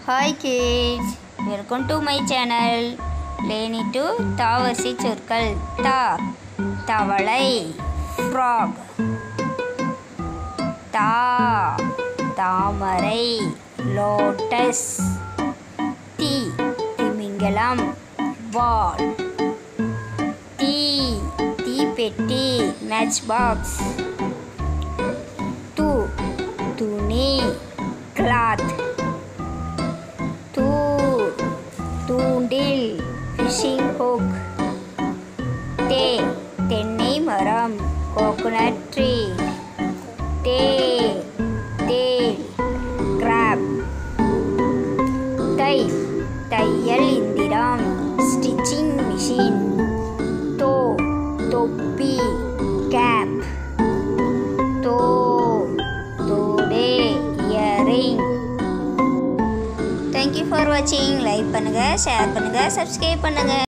hi kids welcome to my channel லேனி டு தாவசி சொற்கள் தா தவளை ஃப்ராக் தா தாமரை லோட்டஸ் தி திமிங்கலம் பால் தீ தீப்பெட்டி மேட்ச் பாக்ஸ் து துணி கிளாத் தூ தூண்டில் ஃபிஷிங் ஹோக் தே தென்னை மரம் கோகோனட் ட்ரீ தே தேல் கிராப் தை தையல் இந்திரம் ஸ்டிச்சிங் மிஷின் தோ தொப்பி கேப் தோ தோடே இயரிங் தேங்க்யூ ஃபார் வாட்சிங் லைக் பண்ணுங்கள் ஷேர் பண்ணுங்கள் சப்ஸ்கிரைப் பண்ணுங்கள்